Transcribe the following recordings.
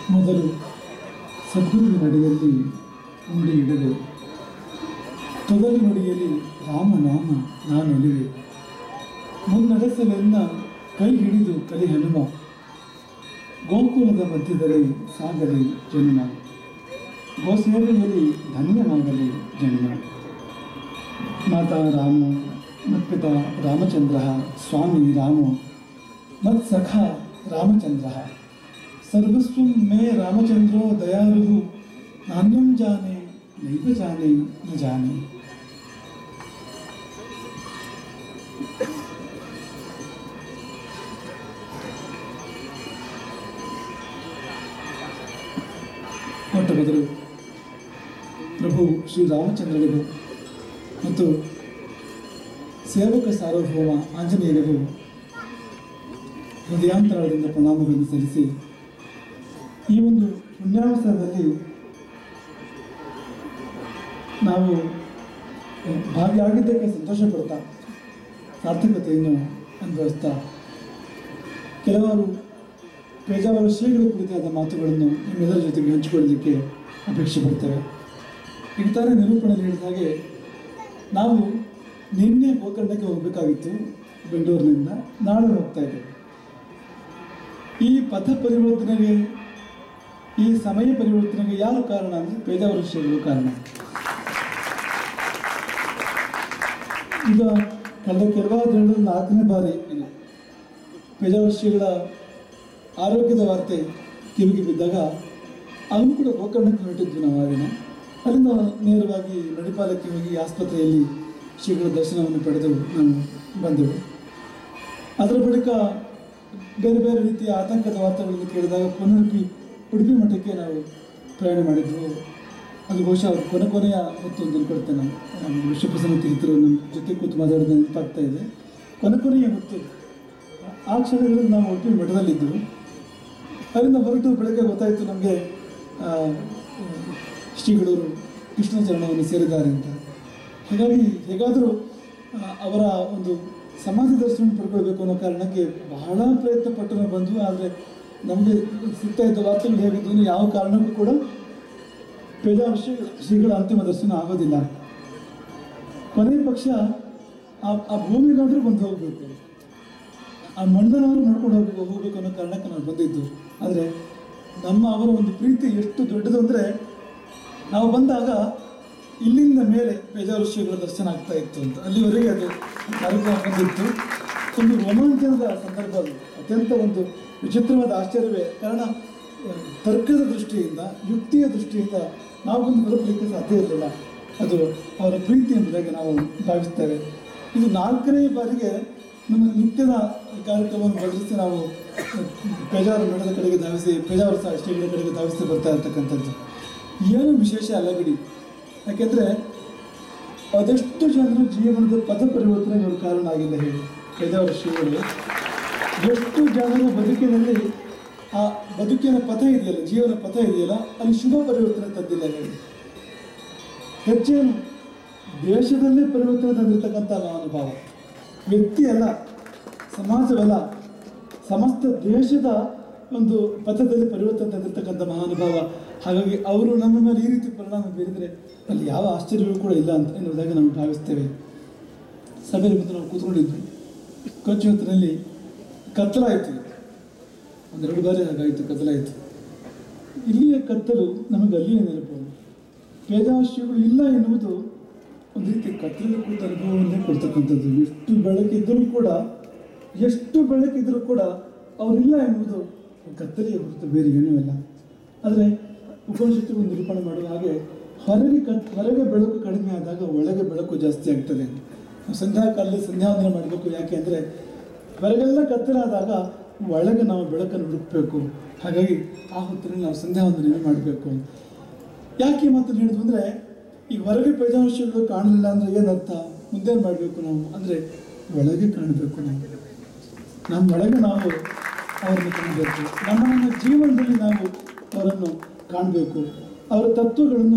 ಮೊದಲು ಸದ್ಗುರುವಿನ ನಡೆಯಲ್ಲಿ ಉಂಡಿ ಇಡದೆ ತೊದಲು ನುಡಿಯಲ್ಲಿ ರಾಮನಾಮ ನಾನೊಲಿವೆ ಮುನ್ನಡೆಸಲೆನ್ನ ಕೈ ಹಿಡಿದು ಕಲಿ ಹನುಮ ಗೋಕುಲದ ಮಧ್ಯದಲ್ಲಿ ಸಾಗಲಿ ಜನ್ಮ ಗೋಸೇವೆಯಲ್ಲಿ ಧನ್ಯವಾಗಲಿ ಜನ್ಮ ಮಾತಾ ರಾಮ ಮತ್ಪಿತ ರಾಮಚಂದ್ರ ಸ್ವಾಮಿ ರಾಮೋ ಮತ್ಸಖ ರಾಮಚಂದ್ರ ಸರ್ವಸ್ವಂ ಮೇ ರಾಮಚಂದ್ರೋ ದಯಾಳುಃ ನಾಣ್ಯಂ ಜಾನೆ ನೈವ ಜಾನೆ ನ ಜಾನೆ ಮೊಟ್ಟ ಮೊದಲು ಪ್ರಭು ಶ್ರೀರಾಮಚಂದ್ರನಿಗೂ ಮತ್ತು ಸೇವಕ ಸಾರ್ವಭೌಮ ಆಂಜನೇಯನಿಗೂ ಹೃದಯಾಂತರದಿಂದ ಪ್ರಣಾಮಗಳನ್ನು ಸಲ್ಲಿಸಿ ಈ ಒಂದು ಪುಣ್ಯಾವಸರದಲ್ಲಿ ನಾವು ಭಾಗಿಯಾಗಿದ್ದಕ್ಕೆ ಸಂತೋಷ ಪಡ್ತಾ ಸಾರ್ಥಕತೆಯನ್ನು ಅನುಭವಿಸ್ತಾ ಕೆಲವಾರು ಪೇಜಾವರ ಶ್ರೀಗಳ ಕುರಿತಾದ ಮಾತುಗಳನ್ನು ನಿಮ್ಮೆಲ್ಲರ ಜೊತೆಗೆ ಹಂಚಿಕೊಳ್ಳಲಿಕ್ಕೆ ಅಪೇಕ್ಷೆ ಪಡ್ತೇವೆ ಈಗ ತಾನೇ ನಿರೂಪಣೆಯಲ್ಲಿ ಹೇಳಿದ ಹಾಗೆ ನಾವು ನಿನ್ನೆ ಗೋಕರ್ಣಕ್ಕೆ ಹೋಗಬೇಕಾಗಿತ್ತು ಬೆಂಗಳೂರಿನಿಂದ ನಾಳೆ ಹೋಗ್ತಾ ಇದ್ದೇವೆ ಈ ಪಥ ಪರಿವರ್ತನೆಗೆ ಈ ಸಮಯ ಪರಿವರ್ತನೆಗೆ ಯಾರು ಕಾರಣ ಅಂದರೆ ಪೇಜಾವರ ಶ್ರೀಗಳು ಕಾರಣ ಈಗ ಕಳೆದ ಕೆಲವಾರು ದಿನಗಳಲ್ಲಿ ನಾಲ್ಕನೇ ಬಾರಿ ಇದು ಪೇಜಾವರ ಶ್ರೀಗಳ ಆರೋಗ್ಯದ ವಾರ್ತೆ ಕಿವಿಗೆ ಬಿದ್ದಾಗ ಅವನು ಕೂಡ ಗೋಕರ್ಣಕ್ಕೆ ಹೊರಟಿದ್ವಿ ನಾವು ಆ ದಿನ ಅಲ್ಲಿಂದ ನೇರವಾಗಿ ಮಣಿಪಾಲಕ್ಕೆ ಹೋಗಿ ಆಸ್ಪತ್ರೆಯಲ್ಲಿ ಶ್ರೀಗಳ ದರ್ಶನವನ್ನು ಪಡೆದು ನಾವು ಬಂದೆವು ಅದರ ಬಳಿಕ ಬೇರೆ ಬೇರೆ ರೀತಿಯ ಆತಂಕದ ವಾರ್ತೆಗಳನ್ನು ಕೇಳಿದಾಗ ಪುನರುಪಿ ಉಡುಪಿ ಮಠಕ್ಕೆ ನಾವು ಪ್ರಯಾಣ ಮಾಡಿದ್ವು ಅದು ಬಹುಶಃ ಅವ್ರು ಕೊನೆ ಕೊನೆಯ ಹೊತ್ತು ಒಂದು ಅನ್ಕೊಳ್ತೇನೆ ನಾನು ವಿಶ್ವಪ್ರಸನ್ನ ತೀರ್ಥರು ನಮ್ಮ ಜೊತೆ ಕೂತು ಮಾತಾಡೋದು ನೆನಪಾಗ್ತಾ ಇದೆ ಕೊನೆ ಕೊನೆಯ ಹೊತ್ತು ಆ ಕ್ಷಣಗಳಲ್ಲಿ ನಾವು ಉಡುಪಿ ಮಠದಲ್ಲಿದ್ದೆವು ಅಲ್ಲಿಂದ ಹೊರಟು ಬೆಳಗ್ಗೆ ಗೊತ್ತಾಯಿತು ನಮಗೆ ಶ್ರೀಗಳವರು ಕೃಷ್ಣ ಚರಣವನ್ನು ಸೇರಿದ್ದಾರೆ ಅಂತ ಹೀಗಾಗಿ ಹೇಗಾದರೂ ಆ, ಅವರ ಒಂದು ಸಮಾಧಿ ದರ್ಶನ ಪಡ್ಕೊಳ್ಬೇಕು ಅನ್ನೋ ಕಾರಣಕ್ಕೆ ಬಹಳ ಪ್ರಯತ್ನ ಪಟ್ಟು ನಾವು ಬಂದು ಆದರೆ ನಮಗೆ ಸಿಗ್ತಾ ಇದ್ದ ವಾರ್ತೆಗಳು ಹೇಗಿದ್ದು ಇನ್ನು ಯಾವ ಕಾರಣಕ್ಕೂ ಕೂಡ ಪೇಜಾವರ ಶ್ರೀ ಶ್ರೀಗಳ ಅಂತಿಮ ದರ್ಶನ ಆಗೋದಿಲ್ಲ ಕೊನೆಯ ಪಕ್ಷ ಆ ಆ ಭೂಮಿಗಾದರೂ ಬಂದು ಹೋಗಬೇಕು ಆ ಮಣ್ಣನಾದ್ರು ನೋಡ್ಕೊಂಡು ಹೋಗ್ಬೇಕು ಹೋಗ್ಬೇಕು ಅನ್ನೋ ಕಾರಣಕ್ಕೆ ನಾವು ಬಂದಿದ್ದು ಆದರೆ ನಮ್ಮ ಅವರ ಒಂದು ಪ್ರೀತಿ ಎಷ್ಟು ದೊಡ್ಡದು ಅಂದರೆ ನಾವು ಬಂದಾಗ ಇಲ್ಲಿಂದ ಮೇಲೆ ಬೇಜಾರು ಶ್ರೀಗಳ ದರ್ಶನ ಆಗ್ತಾ ಇತ್ತು ಅಂತ ಅಲ್ಲಿವರೆಗೆ ಅದು ಕಾರ್ಯಕ್ರಮ ಬಂದಿತ್ತು ಒಂದು ರೋಮಾಂಚನದ ಸಂದರ್ಭ ಅದು ಅತ್ಯಂತ ಒಂದು ವಿಚಿತ್ರವಾದ ಆಶ್ಚರ್ಯವೇ ಕಾರಣ ಆ, ತರ್ಕದ ದೃಷ್ಟಿಯಿಂದ ಯುಕ್ತಿಯ ದೃಷ್ಟಿಯಿಂದ ನಾವು ಬಂದು ಬದುಕಲಿಕ್ಕೆ ಸಾಧ್ಯ ಇರಲಿಲ್ಲ ಅದು ಅವರ ಪ್ರೀತಿ ಎಂಬುದಾಗಿ ನಾವು ಭಾವಿಸ್ತೇವೆ ಇದು ನಾಲ್ಕನೇ ಬಾರಿಗೆ ನಮ್ಮ ನಿತ್ಯದ ಕಾರ್ಯಕ್ರಮವನ್ನು ಬದಲಿಸಿ ನಾವು ಪೇಜಾರ ಮಠದ ಕಡೆಗೆ ಧಾವಿಸಿ ಪೇಜಾವರ ಸಹ ಶ್ರೀಗಳ ಕಡೆಗೆ ಧಾವಿಸಿ ಬರ್ತಾ ಇರ್ತಕ್ಕಂಥದ್ದು ಏನು ವಿಶೇಷ ಅಲ್ಲ ಬಿಡಿ ಯಾಕೆಂದರೆ ಅದೆಷ್ಟು ಜನರು ಜೀವನದ ಪಥ ಪರಿವರ್ತನೆಗೆ ಅವರು ಕಾರಣ ಆಗಿಲ್ಲ ಹೇಳಿ ಪೇಜಾವರ ಶ್ರೀಗಳು ಎಷ್ಟು ಜನರ ಬದುಕಿನಲ್ಲಿ ಆ ಬದುಕಿನ ಪಥ ಇದೆಯಲ್ಲ ಜೀವನ ಪಥ ಇದೆಯಲ್ಲ ಅಲ್ಲಿ ಶುಭ ಪರಿವರ್ತನೆ ತಂದಿಲ್ಲ ಹೇಳಿ ಹೆಚ್ಚೇನು ದೇಶದಲ್ಲೇ ಪರಿವರ್ತನೆ ತಂದಿರತಕ್ಕಂಥ ಅನುಭವ ವ್ಯಕ್ತಿ ಅಲ್ಲ ಸಮಾಜವಲ್ಲ ಸಮಸ್ತ ದೇಶದ ಒಂದು ಪಥದಲ್ಲಿ ಪರಿವರ್ತನೆ ತಂದಿರತಕ್ಕಂಥ ಮಹಾನುಭಾವ ಹಾಗಾಗಿ ಅವರು ನಮ್ಮ ಮೇಲೆ ಈ ರೀತಿ ಪರಿಣಾಮ ಬೀರಿದರೆ ಅಲ್ಲಿ ಯಾವ ಆಶ್ಚರ್ಯವೂ ಕೂಡ ಇಲ್ಲ ಅಂತ ಎನ್ನುವುದಾಗಿ ನಾವು ಭಾವಿಸ್ತೇವೆ ಸಭೆಯಲ್ಲಿ ಬಂದು ನಾವು ಕೂತ್ಕೊಂಡಿದ್ವಿ ಕೊಚ್ಚು ಹೊತ್ತಿನಲ್ಲಿ ಕತ್ತಲಾಯಿತು ಒಂದೆರಡು ಬಾರಿ ಹಾಗಾಯಿತು ಕತ್ತಲಾಯಿತು ಇಲ್ಲಿಯ ಕತ್ತಲು ನಮಗೆ ಅಲ್ಲಿಯೇ ನೆನಪು ವೇದಾಶ್ರೀಗಳು ಇಲ್ಲ ಎನ್ನುವುದು ಒಂದು ರೀತಿ ಕತ್ತಲಲ್ಲಿ ಕೂತ ಅನುಭವವನ್ನೇ ಕೊಡ್ತಕ್ಕಂಥದ್ದು ಎಷ್ಟು ಬೆಳಕಿದ್ದರೂ ಕೂಡ ಎಷ್ಟು ಬೆಳಕಿದ್ರೂ ಕೂಡ ಅವರಿಲ್ಲ ಎನ್ನುವುದು ಕತ್ತಲೆಯ ಹೊರತು ಬೇರೆ ಏನೂ ಇಲ್ಲ ಆದರೆ ಉಪನಿಷತ್ತು ನಿರೂಪಣೆ ಮಾಡುವ ಹಾಗೆ ಹೊರಗೆ ಕತ್ ಹೊರಗೆ ಬೆಳಕು ಕಡಿಮೆ ಆದಾಗ ಒಳಗೆ ಬೆಳಕು ಜಾಸ್ತಿ ಆಗ್ತದೆ ನಾವು ಸಂಧ್ಯಾ ಕಾಲದಲ್ಲಿ ಸಂಧ್ಯಾವಂದನೆ ಮಾಡಬೇಕು ಯಾಕೆ ಅಂದರೆ ಹೊರಗೆಲ್ಲ ಕತ್ತಲಾದಾಗ ಒಳಗೆ ನಾವು ಬೆಳಕನ್ನು ಹುಡುಕಬೇಕು ಹಾಗಾಗಿ ಆ ಹೊತ್ತಿನಲ್ಲಿ ನಾವು ಸಂಧ್ಯಾವಂದನೆ ಮಾಡಬೇಕು ಯಾಕೆ ಈ ಮಾತನ್ನು ಹೇಳಿದ್ವು ಅಂದರೆ ಈಗ ಹೊರಗೆ ಪೈಜಾಂಶಗಳು ಕಾಣಲಿಲ್ಲ ಅಂದರೆ ಏನರ್ಥ ಮುಂದೇನು ಮಾಡಬೇಕು ನಾವು ಅಂದರೆ ಒಳಗೆ ಕಾಣಬೇಕು ನಾವು ನಮ್ಮ ಒಳಗೆ ನಾವು ಅವರನ್ನು ಕಾಣಬೇಕು ನಮ್ಮ ನಮ್ಮ ಜೀವನದಲ್ಲಿ ನಾವು ಅವರನ್ನು ಕಾಣಬೇಕು ಅವರ ತತ್ವಗಳನ್ನು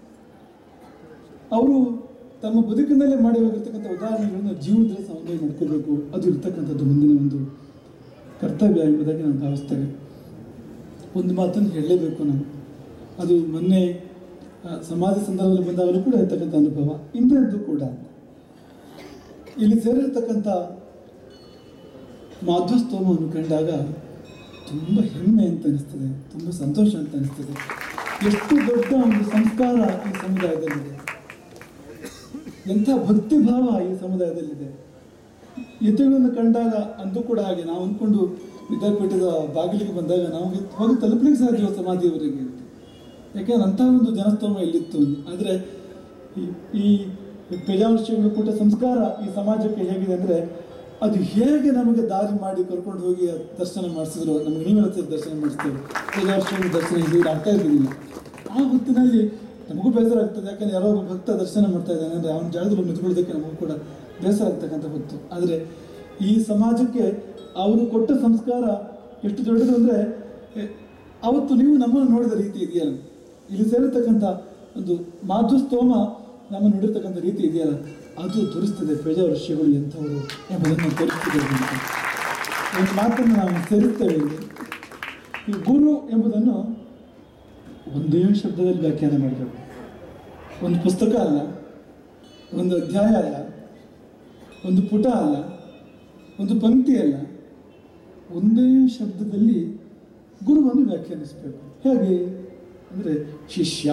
ಅವರು ತಮ್ಮ ಬದುಕಿನಲ್ಲೇ ಮಾಡಿ ಹೋಗಿರ್ತಕ್ಕಂಥ ಉದಾಹರಣೆಗಳನ್ನು ಜೀವನದಲ್ಲಿ ಸಂಗ್ರಹ ಮಾಡ್ಕೋಬೇಕು ಅದು ಇರ್ತಕ್ಕಂಥದ್ದು ಮುಂದಿನ ಒಂದು ಕರ್ತವ್ಯ ಎಂಬುದಾಗಿ ನಾನು ಭಾವಿಸ್ತೇನೆ ಒಂದು ಮಾತನ್ನು ಹೇಳಲೇಬೇಕು ನಾನು ಅದು ಮೊನ್ನೆ ಆ, ಸಮಾಧಿ ಸಂದರ್ಭದಲ್ಲಿ ಬಂದಾಗಲೂ ಕೂಡ ಇರ್ತಕ್ಕಂಥ ಅನುಭವ ಇಂದಿನದ್ದು ಕೂಡ ಇಲ್ಲಿ ಸೇರಿರ್ತಕ್ಕಂಥ ಮಾಧ್ವಸ್ತೋಮವನ್ನು ಕಂಡಾಗ ತುಂಬ ಹೆಮ್ಮೆ ಅಂತ ಅನಿಸ್ತದೆ ತುಂಬ ಸಂತೋಷ ಅಂತ ಅನಿಸ್ತದೆ ಎಷ್ಟು ದೊಡ್ಡ ಒಂದು ಸಂಸ್ಕಾರ ಈ ಸಮುದಾಯದಲ್ಲಿದೆ ಎಂಥ ಭಕ್ತಿಭಾವ ಈ ಸಮುದಾಯದಲ್ಲಿದೆ ಯತಿಗಳನ್ನು ಕಂಡಾಗ ಅಂದು ಕೂಡ ಹಾಗೆ ನಾವು ಅಂದ್ಕೊಂಡು ವಿದ್ಯಾಪೀಠದ ಬಾಗಿಲಿಗೆ ಬಂದಾಗ ನಾವು ಹೋಗಿ ತಲುಪಲಿಕ್ಕೆ ಸಾಧ್ಯ ಸಮಾಧಿಯವರಿಗೆ ಅಂತ ಯಾಕೆಂದ್ರೆ ಅಂಥ ಒಂದು ಜನಸ್ತೋಮ ಇಲ್ಲಿತ್ತು ಆದರೆ ಈ- ಈ ಪೇಜಾವರ್ಷಿಗಳು ಕೊಟ್ಟ ಸಂಸ್ಕಾರ ಈ ಸಮಾಜಕ್ಕೆ ಹೇಗಿದೆ ಅಂದರೆ ಅದು ಹೇಗೆ ನಮಗೆ ದಾರಿ ಮಾಡಿ ಕರ್ಕೊಂಡು ಹೋಗಿ ಆ ದರ್ಶನ ಮಾಡಿಸಿದ್ರು ನಮಗೆ ನೀವೆಲ್ಲ ಸೇರಿ ದರ್ಶನ ಮಾಡಿಸ್ತೇವೆ ಪೇಜಾವರ್ಷಿಗಳ ದರ್ಶನ ಇದು ಆಗ್ತಾ ಇರಲಿಲ್ಲ ಆ ಹೊತ್ತಿನಲ್ಲಿ ನಮಗೂ ಬೇಸರ ಆಗ್ತದೆ ಯಾಕಂದ್ರೆ ಯಾರೋ ಒಬ್ಬ ಭಕ್ತ ದರ್ಶನ ಮಾಡ್ತಾ ಇದ್ದಾನೆ ಅಂದರೆ ಅವನ ಜಾಗದಲ್ಲಿ ನಿಂತ್ಕೊಳ್ಳೋದಕ್ಕೆ ನಮಗೂ ಕೂಡ ಬೇಸರ ಆಗ್ತಕ್ಕಂಥ ಹೊತ್ತು ಆದರೆ ಈ ಸಮಾಜಕ್ಕೆ ಅವರು ಕೊಟ್ಟ ಸಂಸ್ಕಾರ ಎಷ್ಟು ದೊಡ್ಡದು ಅಂದರೆ ಅವತ್ತು ನೀವು ನಮ್ಮನ್ನು ನೋಡಿದ ರೀತಿ ಇದೆಯಲ್ಲ ಇಲ್ಲಿ ಸೇರಿರ್ತಕ್ಕಂಥ ಒಂದು ಮಾಧುಸ್ತೋಮ ನಮ್ಮನ್ನು ನೋಡಿರ್ತಕ್ಕಂಥ ರೀತಿ ಇದೆಯಲ್ಲ ಅದು ತೋರಿಸ್ತದೆ ಪೇಜ ಋಷಿಗಳು ಎಂಥವರು ಎಂಬುದನ್ನು ತೋರಿಸ್ತದೆ ಅಂತ ಒಂದು ಮಾತನ್ನು ನಾವು ಸೇರಿಸ್ತೇವೆ ಇಲ್ಲಿ ಈ ಗುರು ಎಂಬುದನ್ನು ಒಂದೇ ಶಬ್ದದಲ್ಲಿ ವ್ಯಾಖ್ಯಾನ ಮಾಡಬೇಕು ಒಂದು ಪುಸ್ತಕ ಅಲ್ಲ ಒಂದು ಅಧ್ಯಾಯ ಅಲ್ಲ ಒಂದು ಪುಟ ಅಲ್ಲ ಒಂದು ಪಂಕ್ತಿ ಅಲ್ಲ ಒಂದೇ ಶಬ್ದದಲ್ಲಿ ಗುರುವನ್ನು ವ್ಯಾಖ್ಯಾನಿಸಬೇಕು ಹೇಗೆ ಅಂದರೆ ಶಿಷ್ಯ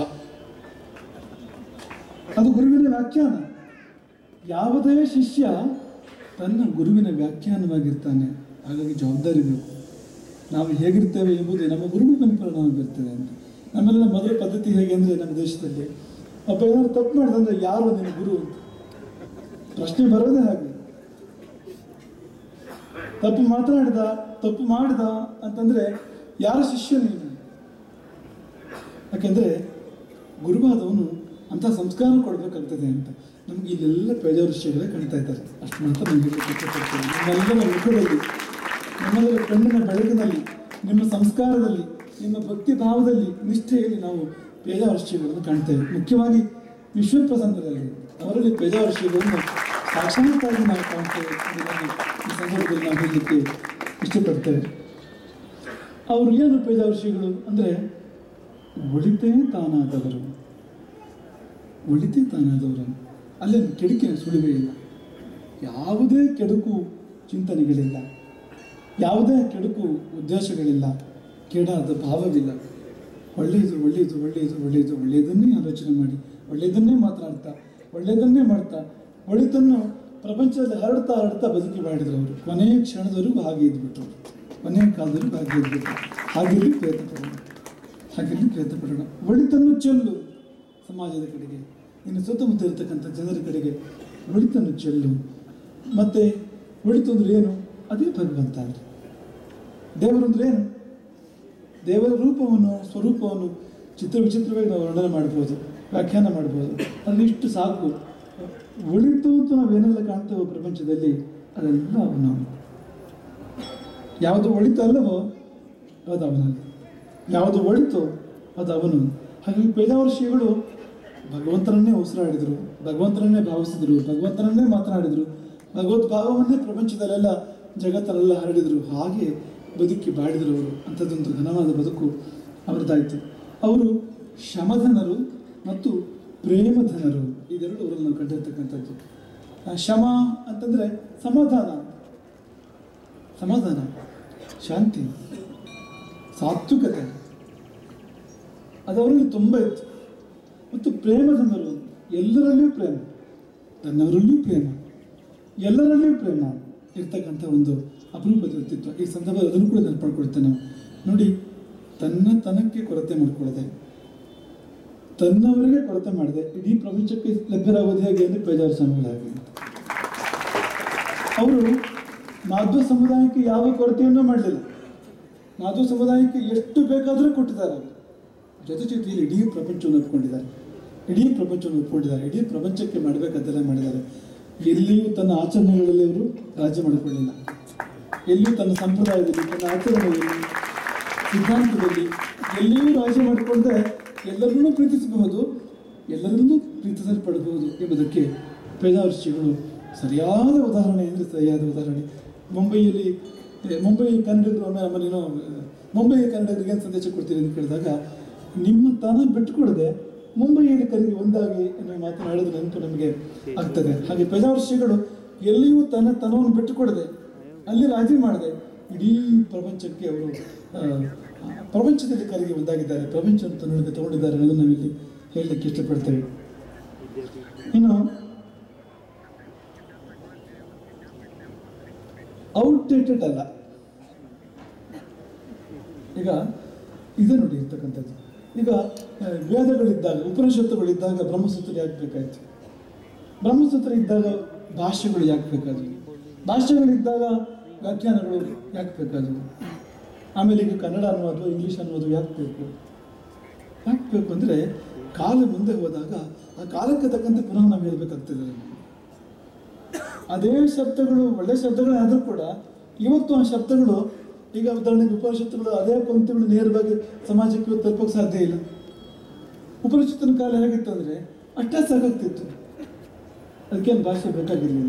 ಅದು ಗುರುವಿನ ವ್ಯಾಖ್ಯಾನ ಯಾವುದೇ ಶಿಷ್ಯ ತನ್ನ ಗುರುವಿನ ವ್ಯಾಖ್ಯಾನವಾಗಿರ್ತಾನೆ ಹಾಗಾಗಿ ಜವಾಬ್ದಾರಿ ಬೇಕು ನಾವು ಹೇಗಿರ್ತೇವೆ ಎಂಬುದು ನಮ್ಮ ಗುರುವಿನ ಮೇಲೆ ಪರಿಣಾಮ ಬೀರ್ತದೆ ಅಂತ ನಮ್ಮೆಲ್ಲ ಮೊದಲ ಪದ್ಧತಿ ಹೇಗೆ ಅಂದರೆ ನಮ್ಮ ದೇಶದಲ್ಲಿ ಒಬ್ಬ ಏನಾದ್ರು ತಪ್ಪು ಮಾಡಿದಂದ್ರೆ ಯಾರು ನಿನ್ನ ಗುರು ಅಂತ ಪ್ರಶ್ನೆ ಬರೋದೇ ಹಾಗೆ ತಪ್ಪು ಮಾತನಾಡಿದ ತಪ್ಪು ಮಾಡಿದ ಅಂತಂದ್ರೆ ಯಾರ ಶಿಷ್ಯ ನೀನು ಯಾಕೆಂದ್ರೆ ಗುರುವಾದವನು ಅಂತ ಸಂಸ್ಕಾರ ಕೊಡಬೇಕಾಗ್ತದೆ ಅಂತ ನಮ್ಗೆ ಇಲ್ಲೆಲ್ಲ ಪೇಜ ಋಷಿಗಳೇ ಕಾಣ್ತಾ ಇದ್ದಾರೆ ಅಷ್ಟು ಮಾತ್ರ ನಮಗೆ ಇಷ್ಟಪಡ್ತೇನೆ ನಿಮ್ಮೆಲ್ಲರ ಮುಖದಲ್ಲಿ ನಿಮ್ಮೆಲ್ಲರ ಕಣ್ಣಿನ ಬೆಳಕಿನಲ್ಲಿ ನಿಮ್ಮ ಸಂಸ್ಕಾರದಲ್ಲಿ ನಿಮ್ಮ ಭಕ್ತಿ ಭಾವದಲ್ಲಿ ನಿಷ್ಠೆಯಲ್ಲಿ ನಾವು ಪೇಜ ಋಷಿಗಳನ್ನು ಕಾಣ್ತೇವೆ ಮುಖ್ಯವಾಗಿ ವಿಶ್ವಪ್ರಸನ್ನರಲ್ಲಿ ಅವರಲ್ಲಿ ಪೇಜ ಋಷಿಗಳನ್ನು ಸಾಕ್ಷಾತ್ತಾಗಿ ನಾವು ಕಾಣ್ತೇವೆ ಎಂಬುದನ್ನು ಈ ಸಂದರ್ಭದಲ್ಲಿ ನಾವು ಹೇಳಲಿಕ್ಕೆ ಇಷ್ಟಪಡ್ತೇವೆ ಅವರು ಏನು ಪೇಜ ಋಷಿಗಳು ಅಂದರೆ ಒಳಿತೇ ತಾನಾದವರು ಒಳಿತೇ ತಾನಾದವರು ಅಲ್ಲೇನು ಕೆಡುಕಿನ ಸುಳಿವೇ ಇಲ್ಲ ಯಾವುದೇ ಕೆಡುಕು ಚಿಂತನೆಗಳಿಲ್ಲ ಯಾವುದೇ ಕೆಡುಕು ಉದ್ದೇಶಗಳಿಲ್ಲ ಕೆಡಾದ ಭಾವವಿಲ್ಲ ಒಳ್ಳೆಯದು ಒಳ್ಳೆಯದು ಒಳ್ಳೆಯದು ಒಳ್ಳೆಯದು ಒಳ್ಳೆಯದನ್ನೇ ಆಲೋಚನೆ ಮಾಡಿ ಒಳ್ಳೆಯದನ್ನೇ ಮಾತನಾಡ್ತಾ ಒಳ್ಳೆಯದನ್ನೇ ಮಾಡ್ತಾ ಒಳಿತನ್ನು ಪ್ರಪಂಚದಲ್ಲಿ ಹರಡ್ತಾ ಹರಡ್ತಾ ಬದುಕಿ ಮಾಡಿದ್ರು ಅವರು ಕೊನೆಯ ಕ್ಷಣದವರೆಗೂ ಹಾಗೆ ಇದ್ಬಿಟ್ರು ಕೊನೆಯ ಕಾಲದವರೆಗೂ ಹಾಗೆ ಇದ್ಬಿಟ್ರು ಹಾಗಿರಲಿ ಪ್ರಯತ್ನ ಪಡೋಣ ಹಾಗಿರಲಿ ಪ್ರಯತ್ನ ಪಡೋಣ ಒಳಿತನ್ನು ಚೆಲ್ಲು ಸಮಾಜದ ಕಡೆಗೆ ಇನ್ನು ಸುತ್ತಮುತ್ತ ಇರತಕ್ಕಂಥ ಜನರ ಕಡೆಗೆ ಒಳಿತನ್ನು ಚೆಲ್ಲು ಮತ್ತೆ ಒಳಿತು ಅಂದ್ರೆ ಏನು ಅದೇ ಭಗವಂತ ಅಂದ್ರೆ ದೇವರು ಅಂದ್ರೆ ಏನು ದೇವರ ರೂಪವನ್ನು ಸ್ವರೂಪವನ್ನು ಚಿತ್ರ ವಿಚಿತ್ರವಾಗಿ ನಾವು ವರ್ಣನೆ ಮಾಡ್ಬೋದು ವ್ಯಾಖ್ಯಾನ ಮಾಡ್ಬೋದು ಅಲ್ಲಿಷ್ಟು ಸಾಕು ಒಳಿತು ಅಂತ ನಾವೇನೆಲ್ಲ ಕಾಣ್ತೇವೋ ಪ್ರಪಂಚದಲ್ಲಿ ಅದೆಲ್ಲ ಅವನು ಯಾವುದು ಒಳಿತು ಅಲ್ಲವೋ ಅದು ಅವನಲ್ಲಿ ಯಾವುದು ಒಳಿತು ಅದು ಅವನು ಹಾಗಾಗಿ ಪೇಜಾವರ ಶ್ರೀಗಳು ಭಗವಂತನನ್ನೇ ಉಸಿರಾಡಿದರು ಭಗವಂತನನ್ನೇ ಭಾವಿಸಿದರು ಭಗವಂತನನ್ನೇ ಮಾತನಾಡಿದರು ಭಗವದ್ ಭಾವವನ್ನೇ ಪ್ರಪಂಚದಲ್ಲೆಲ್ಲ ಜಗತ್ತಲ್ಲೆಲ್ಲ ಹರಡಿದರು ಹಾಗೆ ಬದುಕಿ ಬಾಡಿದರು ಅವರು ಅಂಥದ್ದೊಂದು ಘನವಾದ ಬದುಕು ಅವರದಾಯಿತು ಅವರು ಶಮಧನರು ಮತ್ತು ಪ್ರೇಮಧನರು ಇದೆರಡು ಅವರಲ್ಲಿ ನಾವು ಕಂಡಿರ್ತಕ್ಕಂಥದ್ದು ಆ, ಶಮ ಅಂತಂದರೆ ಸಮಾಧಾನ ಸಮಾಧಾನ ಶಾಂತಿ ಸಾತ್ವಿಕತೆ ಅದು ಅವರಲ್ಲಿ ತುಂಬ ಇತ್ತು ಮತ್ತು ಪ್ರೇಮಧನರು ಎಲ್ಲರಲ್ಲಿಯೂ ಪ್ರೇಮ ತನ್ನವರಲ್ಲಿಯೂ ಪ್ರೇಮ ಎಲ್ಲರಲ್ಲಿಯೂ ಪ್ರೇಮ ಇರ್ತಕ್ಕಂಥ ಒಂದು ಅಪರೂಪದ ವ್ಯಕ್ತಿತ್ವ ಈ ಸಂದರ್ಭದಲ್ಲಿ ಅದನ್ನು ಕೂಡ ನೆನಪಡ್ಕೊಳ್ತೇನೆ ನಾವು ನೋಡಿ ತನ್ನ ತನಕ್ಕೆ ಕೊರತೆ ಮಾಡ್ಕೊಳ್ಳದೆ ತನ್ನವರಿಗೆ ಕೊರತೆ ಮಾಡಿದೆ ಇಡೀ ಪ್ರಪಂಚಕ್ಕೆ ಲಭ್ಯರಾಗೋದು ಹೇಗೆ ಅಂದರೆ ಪೇಜಾರ ಸ್ವಾಮಿಗಳು ಹಾಗೆ ಅಂತ ಅವರು ಮಾಧ್ವ ಸಮುದಾಯಕ್ಕೆ ಯಾವ ಕೊರತೆಯನ್ನೂ ಮಾಡಲಿಲ್ಲ ಮಾಧ್ವ ಸಮುದಾಯಕ್ಕೆ ಎಷ್ಟು ಬೇಕಾದರೂ ಕೊಟ್ಟಿದ್ದಾರೆ ಅವರು ಜೊತೆ ಜೊತೆಯಲ್ಲಿ ಇಡೀ ಪ್ರಪಂಚವನ್ನು ಒಪ್ಕೊಂಡಿದ್ದಾರೆ ಇಡೀ ಪ್ರಪಂಚವನ್ನು ಒಪ್ಕೊಂಡಿದ್ದಾರೆ ಇಡೀ ಪ್ರಪಂಚಕ್ಕೆ ಮಾಡಬೇಕಾದ್ದೆಲ್ಲ ಮಾಡಿದ್ದಾರೆ ಎಲ್ಲಿಯೂ ತನ್ನ ಆಚರಣೆಗಳಲ್ಲಿ ಅವರು ರಾಜ್ಯ ಮಾಡಿಕೊಳ್ಳಿಲ್ಲ ಎಲ್ಲಿಯೂ ತನ್ನ ಸಂಪ್ರದಾಯದಲ್ಲಿ ತನ್ನ ಆಚರಣೆಯಲ್ಲಿ ಸಿದ್ಧಾಂತದಲ್ಲಿ ಎಲ್ಲಿಯೂ ರಾಜ್ಯ ಮಾಡಿಕೊಂಡ್ರೆ ಎಲ್ಲರನ್ನೂ ಪ್ರೀತಿಸಬಹುದು ಎಲ್ಲರನ್ನೂ ಪ್ರೀತಿಸಲ್ಪಡಬಹುದು ಎಂಬುದಕ್ಕೆ ಪೇಜಾವರ್ಷಿಗಳು ಸರಿಯಾದ ಉದಾಹರಣೆ ಅಂದರೆ ಸರಿಯಾದ ಉದಾಹರಣೆ ಮುಂಬೈಯಲ್ಲಿ ಏ, ಮುಂಬೈ ಕನ್ನಡಿಗರು ಒಮ್ಮೆ ನಮ್ಮನ್ನೇನೋ ಮುಂಬೈಯ ಕನ್ನಡಿಗರಿಗೆ ಏನು ಸಂದೇಶ ಕೊಡ್ತೀರಿ ಅಂತ ಕೇಳಿದಾಗ ನಿಮ್ಮ ತನ ಬಿಟ್ಟುಕೊಡದೆ ಮುಂಬೈಯಲ್ಲಿ ಕರೆಗೆ ಒಂದಾಗಿ ಎನ್ನುವ ಮಾತನಾಡೋದು ನೆನಪು ನಮಗೆ ಆಗ್ತದೆ ಹಾಗೆ ಪೇಜಾವರ ಶ್ರೀಗಳು ಎಲ್ಲಿಯೂ ತನ್ನ ತನವನ್ನು ಬಿಟ್ಟುಕೊಡದೆ ಅಲ್ಲಿ ರಾಜಿ ಮಾಡದೆ ಇಡೀ ಪ್ರಪಂಚಕ್ಕೆ ಅವರು ಆ, ಪ್ರಪಂಚದಲ್ಲಿ ಕರೆಗೆ ಒಂದಾಗಿದ್ದಾರೆ ಪ್ರಪಂಚವನ್ನು ತನ್ನೊಳಗೆ ತಗೊಂಡಿದ್ದಾರೆ ಅನ್ನೋದು ನಾವಿಲ್ಲಿ ಹೇಳಲಿಕ್ಕೆ ಇಷ್ಟಪಡ್ತೇವೆ ಇನ್ನು ಔಟ್ಡೇಟೆಡ್ ಅಲ್ಲ ಈಗ ಇದೆ ನೋಡಿ ಇರ್ತಕ್ಕಂಥದ್ದು ಈಗ ಆ, ವೇದಗಳಿದ್ದಾಗ ಉಪನಿಷತ್ತುಗಳಿದ್ದಾಗ ಬ್ರಹ್ಮಸೂತ್ರ ಯಾಕೆ ಬೇಕಾಯ್ತು ಬ್ರಹ್ಮಸೂತ್ರ ಇದ್ದಾಗ ಭಾಷೆಗಳು ಯಾಕೆ ಬೇಕಾದವು ಭಾಷೆಗಳಿದ್ದಾಗ ವ್ಯಾಖ್ಯಾನಗಳು ಯಾಕೆ ಬೇಕಾದವು ಆಮೇಲೆ ಈಗ ಕನ್ನಡ ಅನ್ನೋದು ಇಂಗ್ಲೀಷ್ ಅನ್ನೋದು ಯಾಕೆ ಬೇಕು ಯಾಕೆ ಬೇಕು ಅಂದರೆ ಕಾಲ ಮುಂದೆ ಹೋದಾಗ ಆ ಕಾಲಕ್ಕೆ ತಕ್ಕಂತೆ ಪುನಃ ನಾವು ಹೇಳ್ಬೇಕಾಗ್ತದೆ ಅದನ್ನು. ಅದೇ ಶಬ್ದಗಳು ಒಳ್ಳೆ ಶಬ್ದಗಳೇ ಆದರೂ ಕೂಡ ಇವತ್ತು ಆ ಶಬ್ದಗಳು ಈಗ ಉದಾಹರಣೆಗೆ ಉಪನಿಷತ್ತುಗಳು ಅದೇ ಪಂಕ್ತಿಗಳು ನೇರವಾಗಿ ಸಮಾಜಕ್ಕೆ ಇವತ್ತು ತಲುಪೋಕೆ ಸಾಧ್ಯ ಇಲ್ಲ ಉಪನಿಷತ್ತಿನ ಕಾಲ ಹೇಗಿತ್ತು ಅಂದರೆ ಅಷ್ಟೇ ಸಾಕಾಗ್ತಿತ್ತು ಅದಕ್ಕೇನು ಭಾಷೆ ಬೇಕಾಗಿರಲಿಲ್ಲ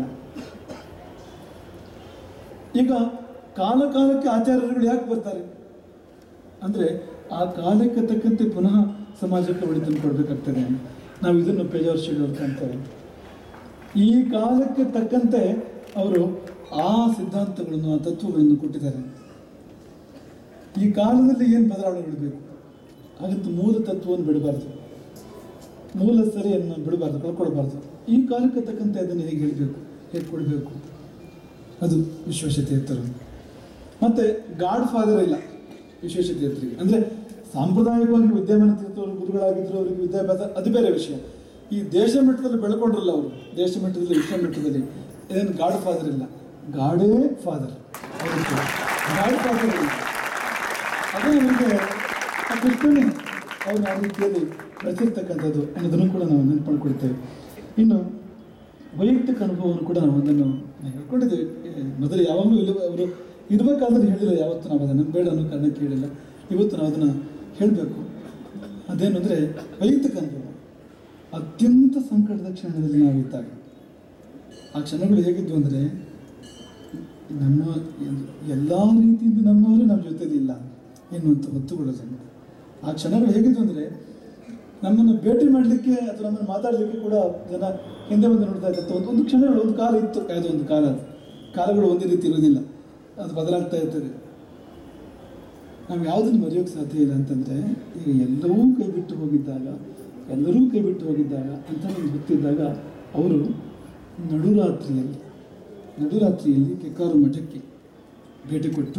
ಈಗ ಕಾಲ ಕಾಲಕ್ಕೆ ಆಚಾರ್ಯರುಗಳು ಯಾಕೆ ಬರ್ತಾರೆ ಅಂದರೆ ಆ ಕಾಲಕ್ಕೆ ತಕ್ಕಂತೆ ಪುನಃ ಸಮಾಜಕ್ಕೆ ಒಳಿತನ್ನು ಕೊಡಬೇಕಾಗ್ತದೆ ನಾವು ಇದನ್ನು ಪೇಜಾವರ್ಷಿಗಳು ಕಾಣ್ತೇವೆ ಈ ಕಾಲಕ್ಕೆ ತಕ್ಕಂತೆ ಅವರು ಆ ಸಿದ್ಧಾಂತಗಳನ್ನು ಆ ತತ್ವಗಳನ್ನು ಕೊಟ್ಟಿದ್ದಾರೆ ಈ ಕಾಲದಲ್ಲಿ ಏನು ಬದಲಾವಣೆಗಳು ಬೇಕು ಹಾಗಂತ ಮೂಲ ತತ್ವವನ್ನು ಬಿಡಬಾರ್ದು ಮೂಲ ಸರಿಯನ್ನು ಬಿಡಬಾರ್ದು ಕಳ್ಕೊಳ್ಬಾರ್ದು ಈ ಕಾಲಕ್ಕೆ ತಕ್ಕಂತೆ ಅದನ್ನು ಹೇಗೆ ಹೇಳಬೇಕು ಹೇಗೆ ಕೊಡಬೇಕು ಅದು ವಿಶ್ವೇಶತೀರ್ಥರು ಮತ್ತೆ ಗಾಡ್ ಫಾದರ್ ಇಲ್ಲ ವಿಶ್ವೇಶತೀರ್ಥರಿಗೆ ಅಂದರೆ ಸಾಂಪ್ರದಾಯಿಕವಾಗಿ ವಿದ್ಯಮಾನ ತೀರ್ಥರು ಗುರುಗಳಾಗಿದ್ದರು ಅವರಿಗೆ ವಿದ್ಯಾಭ್ಯಾಸ ಅದು ಬೇರೆ ವಿಷಯ ಈ ದೇಶ ಮಟ್ಟದಲ್ಲಿ ಬೆಳ್ಕೊಂಡ್ರಲ್ಲ ಅವರು ದೇಶ ಮಟ್ಟದಲ್ಲಿ ವಿಶ್ವ ಮಟ್ಟದಲ್ಲಿ ಏನು ಗಾಡ್ ಫಾದರ್ ಇಲ್ಲ ಗಾಡೇ ಫಾದರ್ ಗಾಡ್ ಫಾದರ್ ಇಲ್ಲ ಅದೇ ನಮಗೆ ಆ ಕೃಷ್ಣನೇ ಅವನು ಆ ರೀತಿಯಲ್ಲಿ ರಚಿರ್ತಕ್ಕಂಥದ್ದು ಅನ್ನೋದನ್ನು ಕೂಡ ನಾವು ನೆನಪು ಮಾಡ್ಕೊಳ್ತೇವೆ ಇನ್ನು ವೈಯಕ್ತಿಕ ಅನುಭವವನ್ನು ಕೂಡ ನಾವು ಅದನ್ನು ಹೇಳ್ಕೊಂಡಿದ್ದೇವೆ ಏ, ಮೊದಲು ಯಾವಾಗಲೂ ಇಲ್ಲಿ ಅವರು ಇರಬೇಕಾದ್ರೆ ಹೇಳಿಲ್ಲ ಯಾವತ್ತೂ ನಾವು ಅದನ್ನು ಬೇಡ ಅನ್ನೋ ಕಾರಣಕ್ಕೆ ಹೇಳಿಲ್ಲ ಇವತ್ತು ನಾವು ಅದನ್ನು ಹೇಳಬೇಕು ಅದೇನು ಅಂದರೆ ವೈಯಕ್ತಿಕ ಅನುಭವ ಅತ್ಯಂತ ಸಂಕಟದ ಕ್ಷಣದಲ್ಲಿ ನಾವಿದ್ದಾಗ ಆ ಕ್ಷಣಗಳು ಹೇಗಿದ್ವು ಅಂದರೆ ನಮ್ಮ ಎಲ್ಲ ರೀತಿಯಿಂದ ನಮ್ಮವರು ನಮ್ಮ ಜೊತೆಲಿಲ್ಲ ಎನ್ನುವಂಥ ಹೊತ್ತುಗಳು ಅದನ್ನು ಆ ಕ್ಷಣಗಳು ಹೇಗಿದ್ವು ಅಂದರೆ ನಮ್ಮನ್ನು ಭೇಟಿ ಮಾಡಲಿಕ್ಕೆ ಅಥವಾ ನಮ್ಮನ್ನು ಮಾತಾಡಲಿಕ್ಕೆ ಕೂಡ ಜನ ಹಿಂದೆ ಬಂದು ನೋಡ್ತಾ ಇತ್ತು ಒಂದು ಒಂದು ಕ್ಷಣಗಳು ಒಂದು ಕಾಲ ಇತ್ತು ಯಾವುದೋ ಒಂದು ಕಾಲ ಅದು ಕಾಲಗಳು ಒಂದೇ ರೀತಿ ಇರೋದಿಲ್ಲ ಅದು ಬದಲಾಗ್ತಾ ಇರ್ತದೆ ನಾವು ಯಾವುದನ್ನು ಮರೆಯೋಕ್ಕೆ ಸಾಧ್ಯ ಇಲ್ಲ ಅಂತಂದರೆ ಈಗ ಎಲ್ಲವೂ ಕೈ ಬಿಟ್ಟು ಹೋಗಿದ್ದಾಗ ಎಲ್ಲರೂ ಕೈ ಬಿಟ್ಟು ಹೋಗಿದ್ದಾಗ ಅಂತ ನಮ್ಗೆ ಗೊತ್ತಿದ್ದಾಗ ಅವರು ನಡುರಾತ್ರಿಯಲ್ಲಿ ನಡುರಾತ್ರಿಯಲ್ಲಿ ಕೆಕ್ಕಾರು ಮಠಕ್ಕೆ ಭೇಟಿ ಕೊಟ್ಟು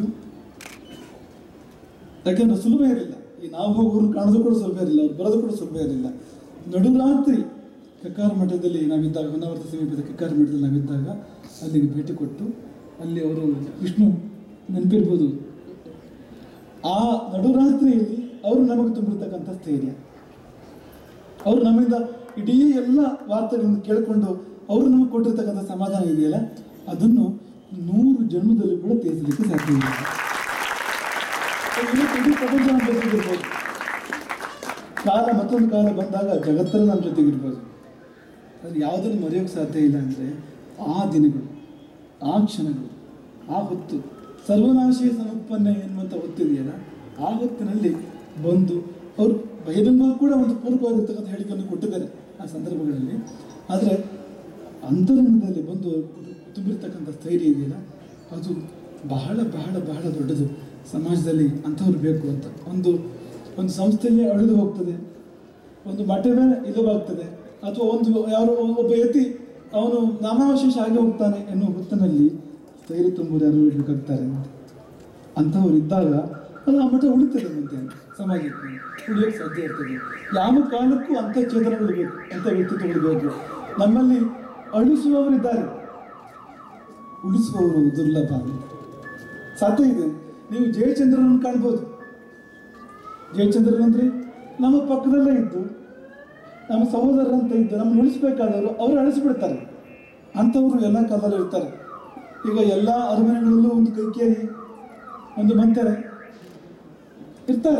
ಯಾಕೆಂದ್ರೆ ಸುಲಭ ಇರಲಿಲ್ಲ ಈ ನಾವು ಹೋಗೋರು ಕಾಣೋದು ಕೂಡ ಸುಲಭ ಇರಲಿಲ್ಲ ಅವ್ರು ಬರೋದು ಕೂಡ ಸುಲಭ ಇರಲಿಲ್ಲ ನಡುರಾತ್ರಿ ಕೆಕ್ಕಾರು ಮಠದಲ್ಲಿ ನಾವಿದ್ದಾಗ ಹೊನ್ನಾವರ್ತ ಸಮೀಪದ ಕೆಕ್ಕಾರು ಮಠದಲ್ಲಿ ನಾವಿದ್ದಾಗ ಅಲ್ಲಿಗೆ ಭೇಟಿ ಕೊಟ್ಟು ಅಲ್ಲಿ ಅವರು ವಿಷ್ಣು ನೆನಪಿರ್ಬೋದು ಆ ನಡುರಾತ್ರಿಯಲ್ಲಿ ಅವರು ನಮಗೆ ತುಂಬಿರ್ತಕ್ಕಂಥ ಸ್ಥೈರ್ಯ ಅವರು ನಮ್ಮಿಂದ ಇಡೀ ಎಲ್ಲ ವಾರ್ತೆಗಳನ್ನು ಕೇಳಿಕೊಂಡು ಅವರು ನಮಗೆ ಕೊಟ್ಟಿರ್ತಕ್ಕಂಥ ಸಮಾಧಾನ ಇದೆಯಲ್ಲ ಅದನ್ನು ನೂರು ಜನ್ಮದಲ್ಲಿ ಕೂಡ ತೀರಿಸಲಿಕ್ಕೆ ಸಾಧ್ಯ ಇಲ್ಲ ಇವತ್ತು ಇಡೀ ಪ್ರಪಂಚ ನಮ್ಮ ಜೊತೆಗಿರ್ಬೋದು ಕಾಲ ಮತ್ತೊಂದು ಕಾಲ ಬಂದಾಗ ಜಗತ್ತಲ್ಲಿ ನಮ್ಮ ಜೊತೆಗಿರ್ಬೋದು ಅದು ಯಾವುದನ್ನು ಮರೆಯೋಕ್ಕೆ ಸಾಧ್ಯ ಇಲ್ಲ ಅಂದರೆ ಆ ದಿನಗಳು ಆ ಕ್ಷಣಗಳು ಆ ಹೊತ್ತು ಸರ್ವನಾಶೀಯ ಸಮುತ್ಪನ್ನ ಎನ್ನುವಂಥ ಹೊತ್ತಿದೆಯಲ್ಲ ಆ ಹೊತ್ತಿನಲ್ಲಿ ಬಂದು ಅವರು ಬಹಿರಂಗ ಕೂಡ ಒಂದು ಪೂರ್ವವಾಗಿರ್ತಕ್ಕಂಥ ಹೇಳಿಕೆಯನ್ನು ಕೊಟ್ಟಿದ್ದಾರೆ ಆ ಸಂದರ್ಭಗಳಲ್ಲಿ ಆದರೆ ಅಂತರಂಗದಲ್ಲಿ ಬಂದು ತುಂಬಿರ್ತಕ್ಕಂಥ ಸ್ಥೈರ್ಯ ಇದೆಯಲ್ಲ ಅದು ಬಹಳ ಬಹಳ ಬಹಳ ದೊಡ್ಡದು ಸಮಾಜದಲ್ಲಿ ಅಂಥವ್ರು ಬೇಕು ಅಂತ ಒಂದು ಒಂದು ಸಂಸ್ಥೆಯಲ್ಲೇ ಅಳಿದು ಹೋಗ್ತದೆ ಒಂದು ಮಠವೇ ಇಲ್ಲವಾಗ್ತದೆ ಅಥವಾ ಒಂದು ಯಾರೋ ಒಬ್ಬ ಯತಿ ಅವನು ನಾಮಾವಶೇಷ ಆಗಿ ಹೋಗ್ತಾನೆ ಎನ್ನುವ ಹೊತ್ತಿನಲ್ಲಿ ಸ್ಥೈರ್ಯ ತುಂಬುವುದು ಯಾರು ಬೇಕಾಗ್ತಾರೆ ಅಂತ ಅಂಥವ್ರು ಇದ್ದಾಗ ಅದು ಆ ಮಠ ಉಳಿತದೆ ಮುಂದೆ ಸಮಾಜಕ್ಕೆ ಉಳಿಯೋಕ್ಕೆ ಸಾಧ್ಯ ಇರ್ತದೆ ಯಾವ ಕಾಲಕ್ಕೂ ಅಂಥ ಚೇತನಗಳು ಬೇಕು ಅಂಥ ವ್ಯಕ್ತಿತ್ವಗಳು ಬೇಕು ನಮ್ಮಲ್ಲಿ ಅಳಿಸುವವರಿದ್ದಾರೆ ಉಳಿಸುವವರು ದುರ್ಲಭ ಅಂತ ಸಾಧ್ಯ ಇದೆ ನೀವು ಜಯಚಂದ್ರನನ್ನು ಕಾಣ್ಬೋದು ಜಯಚಂದ್ರನ್ ಅಂದ್ರೆ ನಮ್ಮ ಪಕ್ಕದಲ್ಲೇ ಇದ್ದು ನಮ್ಮ ಸಹೋದರರಂತ ಇದ್ದು ನಮ್ಮನ್ನು ಉಳಿಸ್ಬೇಕಾದವರು ಅವರು ಅಳಿಸಿಬಿಡ್ತಾರೆ ಅಂಥವ್ರು ಎಲ್ಲ ಕಾಲದಲ್ಲೂ ಇರ್ತಾರೆ ಈಗ ಎಲ್ಲ ಅರಮನೆಗಳಲ್ಲೂ ಒಂದು ಕೈಕೇರಿ ಒಂದು ಮಂತೆರೆ ಇರ್ತಾರೆ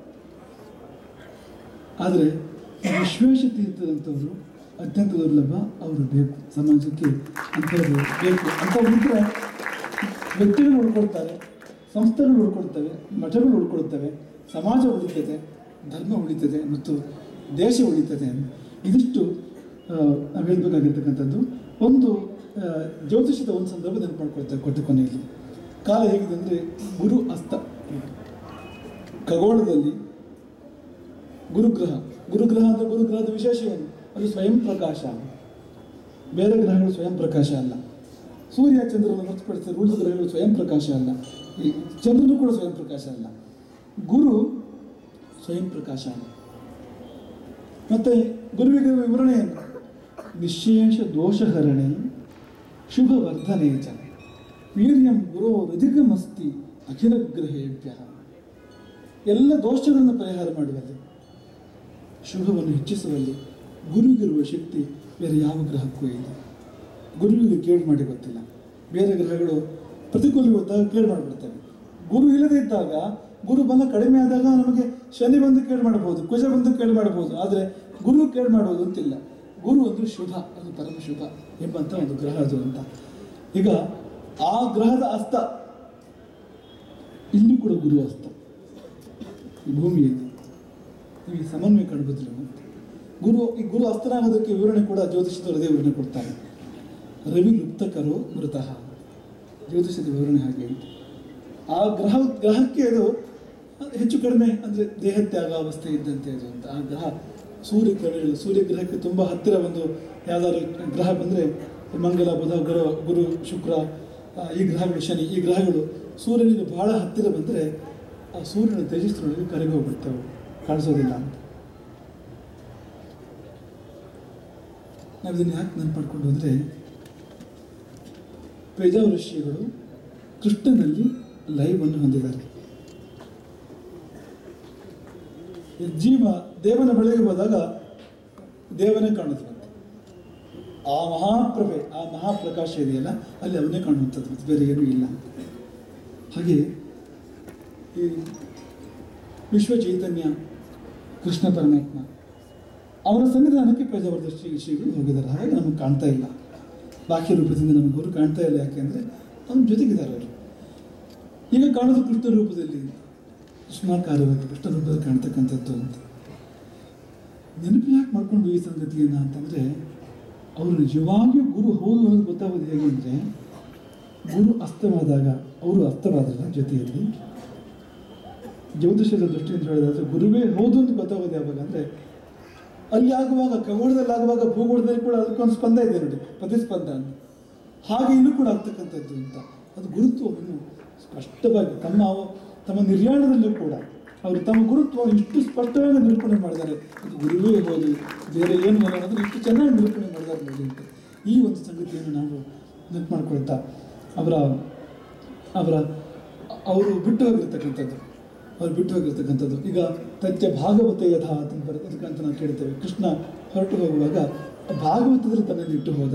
ಆದರೆ ವಿಶ್ವೇಶ ತೀರ್ಥದಂಥವ್ರು ಅತ್ಯಂತ ದುರ್ಲಭ ಅವರು ಬೇಕು ಸಮಾಜಕ್ಕೆ ಅಂಥವ್ರು ಬೇಕು ಅಂಥವ್ರು ಇದ್ದರೆ ವ್ಯಕ್ತಿಗಳು ಉಳ್ಕೊಳ್ತಾರೆ ಸಂಸ್ಥೆಗಳು ಉಳ್ಕೊಳ್ತವೆ ಮಠಗಳು ಉಳ್ಕೊಳ್ತವೆ ಸಮಾಜ ಉಳಿತದೆ ಧರ್ಮ ಉಳಿತದೆ ಮತ್ತು ದೇಶ ಉಳಿತದೆ ಇದಿಷ್ಟು ಆ, ನಾವು ಹೇಳಬೇಕಾಗಿರ್ತಕ್ಕಂಥದ್ದು ಒಂದು ಆ, ಜ್ಯೋತಿಷದ ಒಂದು ಸಂದರ್ಭ ನೆನಪು ಮಾಡ್ಕೊಳ್ತೇವೆ ಕೊಟ್ಟ ಕೊನೆಯಲ್ಲಿ ಕಾಲ ಹೇಗಿದೆ ಅಂದರೆ ಗುರು ಅಸ್ತ ಖಗೋಳದಲ್ಲಿ ಗುರುಗ್ರಹ ಗುರುಗ್ರಹ ಅಂದರೆ ಗುರುಗ್ರಹದ ವಿಶೇಷ ಏನು ಅದು ಸ್ವಯಂ ಪ್ರಕಾಶ ಬೇರೆ ಗ್ರಹಗಳು ಸ್ವಯಂ ಪ್ರಕಾಶ ಅಲ್ಲ ಸೂರ್ಯ ಚಂದ್ರನ ಹೊರತುಪಡಿಸಿ ಉಳಿದ ಗ್ರಹಗಳು ಸ್ವಯಂ ಪ್ರಕಾಶ ಅಲ್ಲ ಈ ಚಂದ್ರನು ಕೂಡ ಸ್ವಯಂ ಪ್ರಕಾಶ ಅಲ್ಲ ಗುರು ಸ್ವಯಂ ಪ್ರಕಾಶ ಅಲ್ಲ ಮತ್ತೆ ಗುರುವಿಗೆ ವಿವರಣೆ ಏನು ನಿಶೇಷ ದೋಷಹರಣೆ ಶುಭ ವರ್ಧನೆ ಚ ವೀರ್ಯಂ ಗುರು ರಜಿಗಮಸ್ತಿ ಅಖಿಲ ಗ್ರಹೇಭ್ಯ ಎಲ್ಲ ದೋಷಗಳನ್ನು ಪರಿಹಾರ ಮಾಡುವಲ್ಲಿ ಶುಭವನ್ನು ಹೆಚ್ಚಿಸುವಲ್ಲಿ ಗುರುವಿಗಿರುವ ಶಕ್ತಿ ಬೇರೆ ಯಾವ ಗ್ರಹಕ್ಕೂ ಇಲ್ಲ ಗುರುವಿಗೆ ಕೇಳು ಮಾಡಿ ಗೊತ್ತಿಲ್ಲ ಬೇರೆ ಗ್ರಹಗಳು ಪ್ರತಿಕೂಲ ಗೊತ್ತಾಗ ಕೇಳು ಮಾಡಿಬಿಡ್ತವೆ ಗುರು ಇಲ್ಲದೇ ಇದ್ದಾಗ ಗುರು ಬಲ ಕಡಿಮೆ ಆದಾಗ ನಮಗೆ ಶನಿ ಬಂದು ಕೇಳು ಮಾಡಬಹುದು ಕುಜ ಬಂದು ಕೇಳು ಮಾಡಬಹುದು ಆದರೆ ಗುರು ಕೇಳು ಮಾಡೋದು ಅಂತಿಲ್ಲ ಗುರು ಒಂದು ಶುಭ ಅದು ಪರಮ ಶುಭ ಎಂಬಂಥ ಒಂದು ಗ್ರಹ ಅದು ಅಂತ ಈಗ ಆ ಗ್ರಹದ ಅಸ್ತ ಇಲ್ಲೂ ಕೂಡ ಗುರು ಅಸ್ತ ಈ ಭೂಮಿಯಲ್ಲಿ ಈ ಸಮನ್ವಯ ಕಾಣುವುದಿಲ್ಲ ಗುರು ಈ ಗುರು ಅಸ್ತನಾಗೋದಕ್ಕೆ ವಿವರಣೆ ಕೂಡ ಜ್ಯೋತಿಷದವರದೇ ವಿವರಣೆ ಕೊಡ್ತಾರೆ ರವಿ ಲುಪ್ತಕರು ಮೃತಃ ಜ್ಯೋತಿಷದ ವಿವರಣೆ ಹಾಗೆ ಅಂತ ಆ ಗ್ರಹ ಗ್ರಹಕ್ಕೆ ಅದು ಹೆಚ್ಚು ಕಡಿಮೆ ಅಂದರೆ ದೇಹತ್ಯಾಗ ಅವಸ್ಥೆ ಇದ್ದಂತೆ ಅದು ಅಂತ ಆ ಗ್ರಹ ಸೂರ್ಯ ಗ್ರಹಗಳು ಸೂರ್ಯ ಗ್ರಹಕ್ಕೆ ತುಂಬ ಹತ್ತಿರ ಒಂದು ಯಾವ್ದಾದ್ರು ಗ್ರಹ ಬಂದರೆ ಮಂಗಲ ಬುಧ ಗುರು ಗುರು ಶುಕ್ರ ಆ, ಈ ಗ್ರಹಗಳು ಶನಿ ಈ ಗ್ರಹಗಳು ಸೂರ್ಯನಿಗೆ ಬಹಳ ಹತ್ತಿರ ಬಂದರೆ ಆ ಸೂರ್ಯನ ತೇಜಸ್ಸಿನೊಳಗೆ ಕರಗಿ ಹೋಗ್ಬಿಡ್ತವೆ ಕಾಣಿಸೋದಿಲ್ಲ ಅಂತ ನಾವು ಇದನ್ನು ಯಾಕೆ ನೆನಪು ಮಾಡ್ಕೊಂಡು ಅಂದರೆ ಪೇಜಾವ ಋಷಿಗಳು ಕೃಷ್ಣನಲ್ಲಿ ಲೈವ್ ಅನ್ನು ಹೊಂದಿದ್ದಾರೆ ಈ ಜೀವ ದೇವನ ಬಳಿಗೆ ಹೋದಾಗ ದೇವನೇ ಕಾಣುತ್ತಂತೆ ಆ ಮಹಾಪ್ರಭೆ ಆ ಮಹಾಪ್ರಕಾಶ ಇದೆಯಲ್ಲ ಅಲ್ಲಿ ಅವನೇ ಕಾಣುವಂಥದ್ದು ಮತ್ತು ಬೇರೆ ಏನೂ ಇಲ್ಲ ಹಾಗೆ ಈ ವಿಶ್ವ ಚೈತನ್ಯ ಕೃಷ್ಣ ಪರಮಾತ್ಮ ಅವರ ಸನ್ನಿಧಾನಕ್ಕೆ ಪೇಜಾವರ್ಧ ಶ್ರೀ ಶ್ರೀಗಳು ಹೋಗಿದ್ದಾರೆ ಹಾಗಾಗಿ ನಮಗೆ ಕಾಣ್ತಾ ಇಲ್ಲ ಬಾಹ್ಯ ರೂಪದಿಂದ ನಮಗೆ ಅವರು ಕಾಣ್ತಾ ಇಲ್ಲ ಯಾಕೆಂದರೆ ಅವ್ರ ಜೊತೆಗಿದ್ದಾರೆ ಅವರು ಈಗ ಕಾಣೋದು ಕೃಷ್ಣ ರೂಪದಲ್ಲಿ ಕೃಷ್ಣಾಕಾರವಾಗಿ ಕೃಷ್ಣ ರೂಪದಲ್ಲಿ ಕಾಣ್ತಕ್ಕಂಥದ್ದು ಅಂತ ನೆನಪು ಯಾಕೆ ಮಾಡ್ಕೊಂಡು ಈ ಸಂಗತಿಯನ್ನು ಅಂತಂದರೆ ಅವರು ನಿಜವಾಗಿಯೂ ಗುರು ಹೌದು ಅನ್ನೋದು ಗೊತ್ತಾಗೋದು ಹೇಗೆ ಅಂದರೆ ಗುರು ಅಸ್ತವಾದಾಗ ಅವರು ಅಸ್ತವಾದಲ್ಲ ಜೊತೆಯಲ್ಲಿ ಜ್ಯೋತಿಷದ ದೃಷ್ಟಿಯಿಂದ ಹೇಳಿದಾದ್ರೆ ಗುರುವೇ ಹೌದು ಅಂತ ಗೊತ್ತಾಗೋದು ಯಾವಾಗ ಅಂದರೆ ಅಲ್ಲಿ ಆಗುವಾಗ ಖಗೋಳದಲ್ಲಿ ಆಗುವಾಗ ಭೂಗೋಳದಲ್ಲಿ ಕೂಡ ಅದಕ್ಕೊಂದು ಸ್ಪಂದ ಇದೆ ನೋಡಿ ಪ್ರತಿಸ್ಪಂದ ಅಂತ ಹಾಗೆ ಇಲ್ಲೂ ಕೂಡ ಆಗ್ತಕ್ಕಂಥದ್ದು ಅಂತ ಅದು ಗುರುತ್ವವನ್ನು ಸ್ಪಷ್ಟವಾಗಿ ತಮ್ಮ ಅವ- ತಮ್ಮ ನಿರ್ಯಾಣದಲ್ಲೂ ಕೂಡ ಅವರು ತಮ್ಮ ಗುರುತ್ವವನ್ನು ಇಷ್ಟು ಸ್ಪಷ್ಟವಾಗಿ ನಿರೂಪಣೆ ಮಾಡಿದ್ದಾರೆ ಅದು ಗುರುವೇ ಹೌದು ಬೇರೆ ಏನು ಅಲ್ಲ ಅನ್ನೋದನ್ನು ಇಷ್ಟು ಚೆನ್ನಾಗಿ ನಿರೂಪಣೆ ಮಾಡಿದ್ದಾರೆ ನೋಡಿ ಅಂತ ಈ ಒಂದು ಸಂಗತಿಯನ್ನು ನಾವು ನೆನಪು ಮಾಡ್ಕೊಳ್ತಾ ಅವರ ಅವರ ಅವರು ಬಿಟ್ಟು ಹೋಗಿರ್ತಕ್ಕಂಥದ್ದು ಅವ್ರು ಬಿಟ್ಟು ಹೋಗಿರ್ತಕ್ಕಂಥದ್ದು ಈಗ ತಜ್ಜ ಭಾಗವತ ಯಥಾ ಅಂತ ಬರುತ್ತೆ ಅದಕ್ಕಂತ ನಾವು ಕೇಳ್ತೇವೆ ಕೃಷ್ಣ ಹೊರಟು ಹೋಗುವಾಗ ಭಾಗವತದಲ್ಲಿ ತನ್ನನ್ನು ಇಟ್ಟು ಹೋದ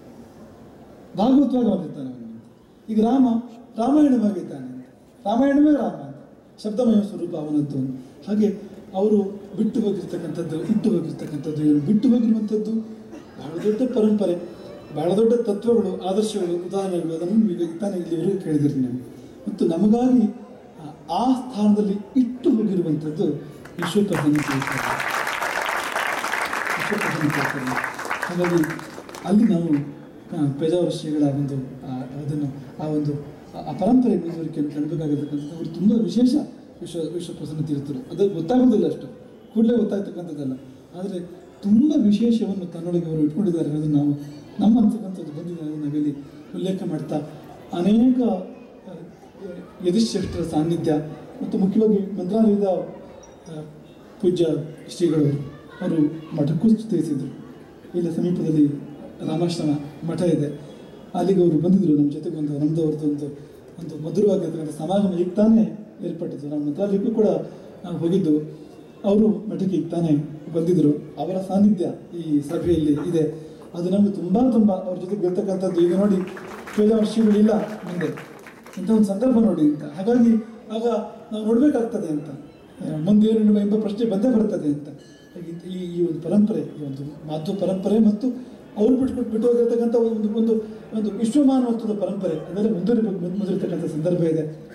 ಭಾಗವತವಾಗಿ ಅವನಿರ್ತಾನೆ ಅವನು ಈಗ ರಾಮ ರಾಮಾಯಣವಾಗಿದ್ದಾನೆ ರಾಮಾಯಣವೇ ರಾಮ ಅಂತ ಶಬ್ದಮಯ ಸ್ವರೂಪ ಅವನದ್ದು ಅಂತ. ಹಾಗೆ ಅವರು ಬಿಟ್ಟು ಹೋಗಿರ್ತಕ್ಕಂಥದ್ದು ಇಟ್ಟು ಹೋಗಿರ್ತಕ್ಕಂಥದ್ದು ಏನು ಬಿಟ್ಟು ಹೋಗಿರುವಂಥದ್ದು ಬಹಳ ದೊಡ್ಡ ಪರಂಪರೆ ಬಹಳ ದೊಡ್ಡ ತತ್ವಗಳು ಆದರ್ಶಗಳು ಉದಾಹರಣೆಗಳು ಅದನ್ನು ಈಗ ತಾನೇ ಇಲ್ಲಿವರೆಗೂ ಕೇಳಿದಿರಿ ನೀವು ಮತ್ತು ನಮಗಾಗಿ ಆ- ಆ ಸ್ಥಾನದಲ್ಲಿ ಇಟ್ಟು ಹೋಗಿರುವಂಥದ್ದು ವಿಶ್ವಪ್ರಧಾನ ತಿಳ್ತಾರೆ ವಿಶ್ವಪ್ರಧಾನ ತಿಳ್ತಾರೆ ಹಾಗಾಗಿ ಅಲ್ಲಿ ನಾವು ಆ, ಪೇಜಾವರ ಶ್ರೀಗಳ ಒಂದು ಆ, ಅದನ್ನು ಆ ಒಂದು ಆ- ಆ ಪರಂಪರೆ ಮುಂದುವರಿಕೆಯನ್ನು ಕಾಣಬೇಕಾಗಿರ್ತಕ್ಕಂಥದ್ದು ಅವರು ತುಂಬ ವಿಶೇಷ ವಿಶ್ವ ವಿಶ್ವಪ್ರಸನ್ನ ತೀರ್ಥರು ಅದು ಗೊತ್ತಾಗೋದಿಲ್ಲ ಅಷ್ಟು ಕೂಡಲೇ ಗೊತ್ತಾಗ್ತಕ್ಕಂಥದ್ದಲ್ಲ ಆದರೆ ತುಂಬ ವಿಶೇಷವನ್ನು ತನ್ನೊಳಗೆ ಅವರು ಇಟ್ಕೊಂಡಿದ್ದಾರೆ ಅನ್ನೋದನ್ನು ನಾವು ನಮ್ಮ ಅಂತಕ್ಕಂಥದ್ದು ಬಂದಿದೆ ಅದನ್ನು ನಾವಿಲ್ಲಿ ಉಲ್ಲೇಖ ಮಾಡ್ತಾ ಅನೇಕ ಆ, ಯಧಿಶ್ರೇಷ್ಠರ ಸಾನ್ನಿಧ್ಯ ಮತ್ತು ಮುಖ್ಯವಾಗಿ ಮಂತ್ರಾಲಯದ ಆ, ಪೂಜ್ಯ ಶ್ರೀಗಳು ಅವರು ಮಠಕ್ಕೂ ತಿಳಿಸಿದರು ಇಲ್ಲಿ ಸಮೀಪದಲ್ಲಿ ರಾಮಾಶ್ರಮ ಮಠ ಇದೆ ಅಲ್ಲಿಗೆ ಅವರು ಬಂದಿದ್ದರು ನಮ್ಮ ಜೊತೆಗೆ ಒಂದು ನಮ್ಮದು ಅವ್ರದ್ದು ಒಂದು ಒಂದು ಮಧುರವಾಗಿರ್ತಕ್ಕಂಥ ಸಮಾಗಮ ಈಗ ತಾನೇ ಏರ್ಪಟ್ಟಿದ್ದು ನಮ್ಮ ಮಂತ್ರಾಲಯಕ್ಕೂ ಕೂಡ ನಾವು ಹೋಗಿದ್ದು ಅವರು ಮಠಕ್ಕೆ ಈಗ ತಾನೇ ಬಂದಿದ್ದರು ಅವರ ಸಾನ್ನಿಧ್ಯ ಈ ಸಭೆಯಲ್ಲಿ ಇದೆ ಅದು ನಮಗೆ ತುಂಬ ತುಂಬ ಅವ್ರ ಜೊತೆಗೆ ಇರ್ತಕ್ಕಂಥದ್ದು ಈಗ ನೋಡಿ ಕೆಲವು ವರ್ಷಗಳಿಲ್ಲ ಮುಂದೆ ಇಂಥ ಒಂದು ಸಂದರ್ಭ ನೋಡಿ ಅಂತ ಹಾಗಾಗಿ ಆಗ ನಾವು ನೋಡಬೇಕಾಗ್ತದೆ ಅಂತ ಆ, ಮುಂದೆ ಏನು ಎಂಬ ಪ್ರಶ್ನೆ ಬಂದೇ ಬರ್ತದೆ ಅಂತ ಹಾಗೆ ಈ ಈ ಒಂದು ಪರಂಪರೆ ಈ ಒಂದು ಮಾತೃ ಪರಂಪರೆ ಮತ್ತು ಅವ್ರು ಬಿಟ್ಕೊಟ್ಟು ಬಿಟ್ಟು ಹೋಗಿರ್ತಕ್ಕಂಥ ಒಂದು ಒಂದು ಒಂದು ವಿಶ್ವಮಾನವತ್ವದ ಪರಂಪರೆ ಅದರಲ್ಲಿ ಮುಂದುವರಿ ಮುಂದುವರಿತಕ್ಕಂಥ ಸಂದರ್ಭ ಇದೆ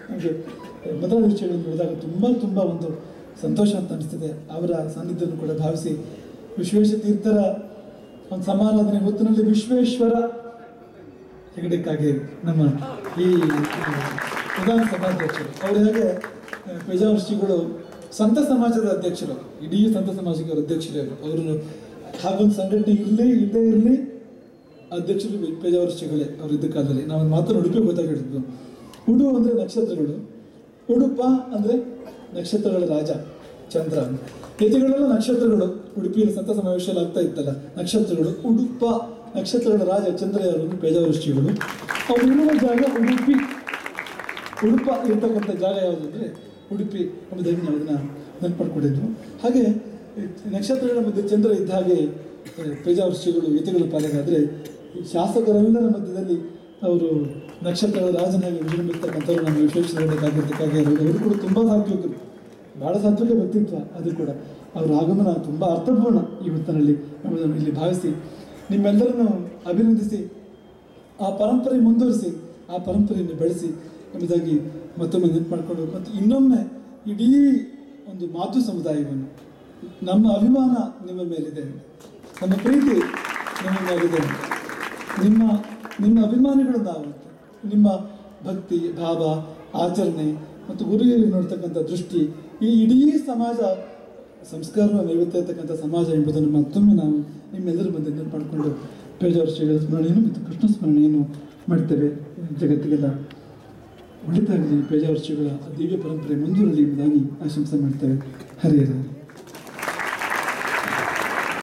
ನಮಗೆ ಮೊದಲ ವಿಷಯಗಳನ್ನು ನೋಡಿದಾಗ ತುಂಬ ತುಂಬ ಒಂದು ಸಂತೋಷ ಅಂತ ಅನಿಸ್ತದೆ ಅವರ ಸಾನ್ನಿಧ್ಯವನ್ನು ಕೂಡ ಭಾವಿಸಿ ವಿಶ್ವೇಶ ತೀರ್ಥರ ಒಂದು ಸಮಾರಾಧನೆ ಹೊತ್ತಿನಲ್ಲಿ ವಿಶ್ವೇಶ್ವರ ಹೆಗಡೆಕ್ಕಾಗಿ ನಮ್ಮ ಈ ಪ್ರಧಾನ ಸಭಾಧ್ಯಕ್ಷರು ಅವರು ಹೇಗೆ ಪೇಜಾವರ ಶ್ರೀಗಳು ಸಂತ ಸಮಾಜದ ಅಧ್ಯಕ್ಷರು ಇಡೀ ಸಂತ ಸಮಾಜಕ್ಕೆ ಅವರು ಅಧ್ಯಕ್ಷರೇ ಅವರು ಅವರು ಹಾಗೊಂದು ಸಂಘಟನೆ ಇರಲಿ ಇಲ್ಲದೇ ಇರಲಿ ಅಧ್ಯಕ್ಷರು ಪೇಜಾವರ ಶ್ರೀಗಳೇ ಅವರು ಇದ್ದ ಕಾಲದಲ್ಲಿ ನಾವು ಮಾತನ್ನು ಉಡುಪಿ ಗೊತ್ತಾಗಿದ್ದು ಉಡು ಅಂದರೆ ನಕ್ಷತ್ರಗಳು ಉಡುಪ ಅಂದರೆ ನಕ್ಷತ್ರಗಳ ರಾಜ ಚಂದ್ರ ಯತಿಗಳೆಲ್ಲ ನಕ್ಷತ್ರಗಳು ಉಡುಪಿಯಲ್ಲಿ ಸಂತ ಸಮಾವೇಶ ಆಗ್ತಾ ಇತ್ತಲ್ಲ ನಕ್ಷತ್ರಗಳು ಉಡುಪ ನಕ್ಷತ್ರಗಳ ರಾಜ ಚಂದ್ರ ಯಾರು ಪೇಜಾವರ ಶ್ರೀಗಳು ಅವ್ರು ಇರುವ ಜಾಗ ಉಡುಪಿ ಉಡುಪ ಇರ್ತಕ್ಕಂಥ ಜಾಗ ಯಾವುದು ಅಂದರೆ ಉಡುಪಿ ಎಂಬುದಾಗಿ ನಾವು ಅದನ್ನು ನೆನಪಡ್ಕೊಂಡಿದ್ವು ಹಾಗೆ ಈ ನಕ್ಷತ್ರಗಳ ಮಧ್ಯೆ ಚಂದ್ರ ಇದ್ದ ಹಾಗೆ ಪೇಜಾವರ ಶ್ರೀಗಳು ಯತಿಗಳ ಪಾಲಿಗಾದರೆ ಶಾಸಕರೆಲ್ಲರ ಮಧ್ಯದಲ್ಲಿ ಅವರು ನಕ್ಷತ್ರಗಳ ರಾಜನಾಗಿ ವಿಜೃಂಭಿಸ್ತಕ್ಕಂಥವ್ರು ನಮ್ಮ ವಿಶ್ವೇಶ್ವರಬೇಕಾಗಿದ್ದಕ್ಕಾಗಿ ಅವರು ಅವರು ಕೂಡ ತುಂಬ ಸಾತ್ವಿಕರು ಭಾಳ ಸಾತ್ವಿಕ ವ್ಯಕ್ತಿತ್ವ ಅದು ಕೂಡ ಅವರ ಆಗಮನ ತುಂಬ ಅರ್ಥಪೂರ್ಣ ಈ ಹೊತ್ತಿನಲ್ಲಿ ಎಂಬುದನ್ನು ಇಲ್ಲಿ ಭಾವಿಸಿ ನಿಮ್ಮೆಲ್ಲರನ್ನು ಅಭಿನಂದಿಸಿ ಆ ಪರಂಪರೆ ಮುಂದುವರಿಸಿ ಆ ಪರಂಪರೆಯನ್ನು ಬೆಳೆಸಿ ಎಂಬುದಾಗಿ ಮತ್ತೊಮ್ಮೆ ನೆನಪು ಮಾಡಿಕೊಂಡು ಮತ್ತು ಇನ್ನೊಮ್ಮೆ ಇಡೀ ಒಂದು ಮಾತೃ ಸಮುದಾಯವನ್ನು ನಮ್ಮ ಅಭಿಮಾನ ನಿಮ್ಮ ಮೇಲಿದೆ ನಮ್ಮ ಪ್ರೀತಿ ನಿಮ್ಮ ಮೇಲಿದೆ ನಿಮ್ಮ ನಿಮ್ಮ ಅಭಿಮಾನಿಗಳು ನಾವು ಅಂತ. ನಿಮ್ಮ ಭಕ್ತಿ ಭಾವ ಆಚರಣೆ ಮತ್ತು ಗುರು ಹಿರಿಯರು ನೋಡ್ತಕ್ಕಂಥ ದೃಷ್ಟಿ ಈ ಇಡೀ ಸಮಾಜ ಸಂಸ್ಕಾರವನ್ನು ನೈವೇದ್ಯ ಇರ್ತಕ್ಕಂಥ ಸಮಾಜ ಎಂಬುದನ್ನು ಮತ್ತೊಮ್ಮೆ ನಾವು ನಿಮ್ಮೆಲ್ಲರ ಮಧ್ಯೆ ನೆನಪು ಮಾಡಿಕೊಂಡು ಪೇಜಾವರ ಶ್ರೀಗಳ ಸ್ಮರಣೆಯನ್ನು ಮತ್ತು ಕೃಷ್ಣ ಸ್ಮರಣೆಯನ್ನು ಮಾಡ್ತೇವೆ ಜಗತ್ತಿಗೆಲ್ಲ ಒಳಿತಾಗಲಿ ಪೇಜಾವರ ಶ್ರೀಗಳ ದಿವ್ಯ ಪರಂಪರೆ ಮುಂದುವರಲಿ ಎಂಬುದಾಗಿ ಆಶಂಸೆ ಮಾಡ್ತೇವೆ ಹರಿಹರ